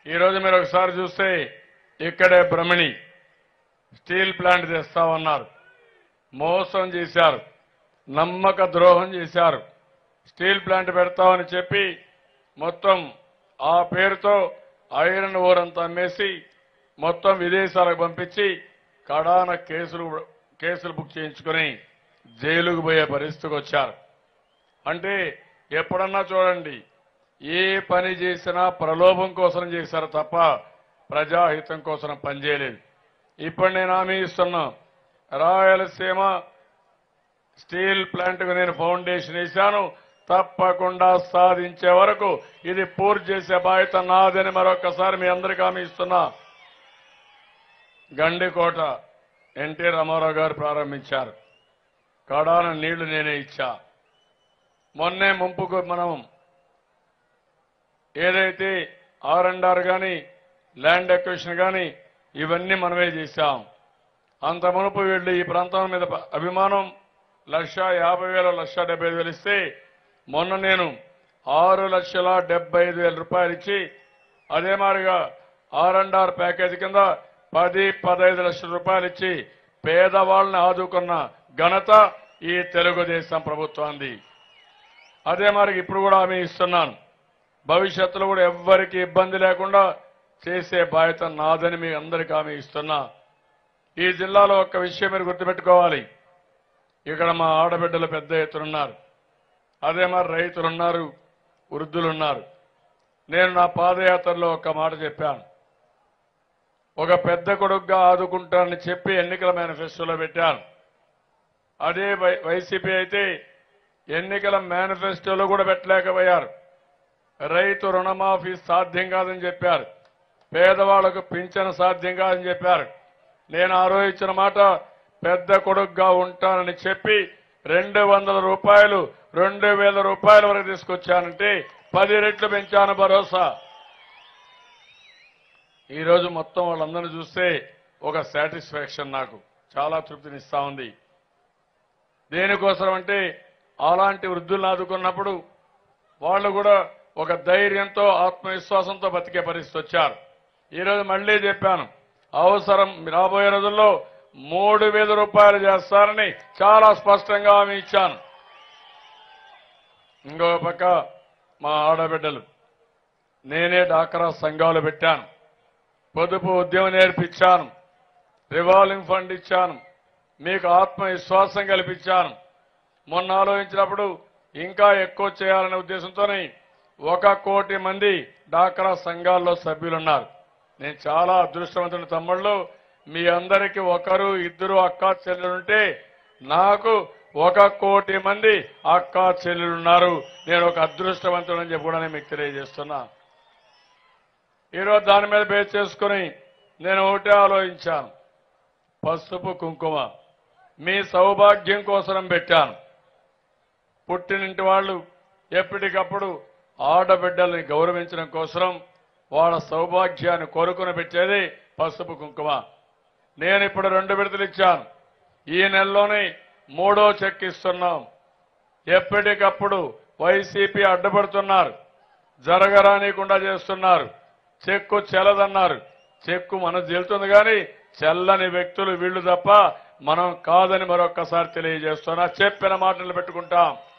ఈరోజు మీరు ఒకసారి చూస్తే ఇక్కడే బ్రహ్మణి స్టీల్ ప్లాంట్ తెస్తామన్నారు మోసం చేశారు నమ్మక ద్రోహం చేశారు స్టీల్ ప్లాంట్ పెడతామని చెప్పి మొత్తం ఆ పేరుతో ఐరన్ ఓర్ అంతా అమ్మేసి మొత్తం విదేశాలకు పంపించి కడాన కేసులు కేసులు బుక్ చేయించుకొని జైలుకు పోయే పరిస్థితికి వచ్చారు అంటే ఎప్పుడన్నా చూడండి ఏ పని చేసినా ప్రలోభం కోసం చేశారు తప్ప ప్రజాహితం కోసం పనిచేయలేదు ఇప్పుడు నేను హామీ ఇస్తున్నా రాయలసీమ స్టీల్ ప్లాంట్కు నేను ఫౌండేషన్ వేశాను తప్పకుండా సాధించే వరకు ఇది పూర్తి చేసే బాధ్యత నాదని మరొకసారి మీ అందరికీ హామీ ఇస్తున్నా గండికోట ఎన్టీ రామారావు గారు ప్రారంభించారు కడాన నీళ్లు నేనే ఇచ్చా మొన్నే ముంపుకు మనం ఏదైతే ఆర్ అండ్ ఆర్ కానీ ల్యాండ్ ఎక్విషన్ కానీ ఇవన్నీ మనమే చేశాం అంత మునుపు వీళ్ళు ఈ ప్రాంతం మీద ప- అభిమానం లక్ష యాభై వేల లక్ష డెబ్బై ఐదు వేలు ఇస్తే మొన్న నేను ఆరు లక్షల డెబ్బై ఐదు వేల రూపాయలు ఇచ్చి అదే మాదిరిగా ఆర్ అండ్ ఆర్ ప్యాకేజీ కింద పది పదహైదు లక్షల రూపాయలు ఇచ్చి పేదవాళ్ళని ఆదుకున్న ఘనత ఈ తెలుగుదేశం ప్రభుత్వాన్ని అదే మరి ఇప్పుడు కూడా హామీ ఇస్తున్నాను భవిష్యత్తులో కూడా ఎవ్వరికి ఇబ్బంది లేకుండా చేసే బాధ్యత నాదని మీ అందరికీ హామీ ఇస్తున్నా ఈ జిల్లాలో ఒక్క విషయం మీరు గుర్తుపెట్టుకోవాలి ఇక్కడ మా ఆడబిడ్డలు పెద్ద ఎత్తున ఉన్నారు అదే మరి రైతులు ఉన్నారు వృద్ధులు ఉన్నారు నేను నా పాదయాత్రలో ఒక మాట చెప్పాను ఒక పెద్ద కొడుకుగా ఆదుకుంటానని చెప్పి ఎన్నికల మేనిఫెస్టోలో పెట్టాను అదే వై- వైసీపీ అయితే ఎన్నికల మేనిఫెస్టోలో కూడా పెట్టలేకపోయారు రైతు రుణమాఫీ సాధ్యం కాదని చెప్పారు పేదవాళ్లకు పింఛన సాధ్యం కాదని చెప్పారు నేను ఆ రోజు ఇచ్చిన మాట పెద్ద కొడుకుగా ఉంటానని చెప్పి రెండు వందల రూపాయలు రెండు వేల రూపాయల వరకు తీసుకొచ్చానంటే పది రెట్లు పెంచాను భరోసా ఈ రోజు మొత్తం వాళ్ళందరినీ చూస్తే ఒక సాటిస్ఫాక్షన్ నాకు చాలా తృప్తినిస్తా ఉంది దేనికోసం అంటే అలాంటి వృద్ధులను ఆదుకున్నప్పుడు వాళ్ళు కూడా ఒక ధైర్యంతో ఆత్మవిశ్వాసంతో బతికే పరిస్థితి వచ్చారు ఈరోజు మళ్లీ చెప్పాను అవసరం రాబోయే రోజుల్లో మూడు వేల రూపాయలు చేస్తారని చాలా స్పష్టంగా హామీ ఇచ్చాను ఇంకో పక్క మా ఆడబిడ్డలు నేనే డాక్రా సంఘాలు పెట్టాను పొదుపు ఉద్యమం నేర్పించాను రివాల్వింగ్ ఫండ్ ఇచ్చాను మీకు ఆత్మవిశ్వాసం కల్పించాను మొన్న ఆలోచించినప్పుడు ఇంకా ఎక్కువ చేయాలనే ఉద్దేశంతోనే ఒక కోటి మంది డాక్రా సంఘాల్లో సభ్యులున్నారు నేను చాలా అదృష్టవంతుని తమ్ముళ్ళు మీ అందరికీ ఒకరు ఇద్దరు అక్క చెల్లెలుంటే నాకు ఒక కోటి మంది అక్క చెల్లెలున్నారు నేను ఒక అదృష్టవంతుడని చెప్పి కూడా నేను మీకు తెలియజేస్తున్నా ఈరోజు దాని మీద బేస్ చేసుకుని నేను ఒకటే ఆలోచించాను పసుపు కుంకుమ మీ సౌభాగ్యం కోసం పెట్టాను పుట్టినింటి వాళ్ళు ఎప్పటికప్పుడు ఆడబిడ్డల్ని గౌరవించడం కోసం వాళ్ళ సౌభాగ్యాన్ని కోరుకుని పెట్టేది పసుపు కుంకుమ నేను ఇప్పుడు రెండు విడతలు ఇచ్చాను ఈ నెలలోనే మూడో చెక్ ఇస్తున్నాం ఎప్పటికప్పుడు వైసీపీ అడ్డుపడుతున్నారు జరగరానికుండా చేస్తున్నారు చెక్కు చెల్లదన్నారు చెక్కు మన చెల్లుతుంది కానీ చెల్లని వ్యక్తులు వీళ్ళు తప్ప మనం కాదని మరొక్కసారి తెలియజేస్తున్నా చెప్పిన మాటలు పెట్టుకుంటాం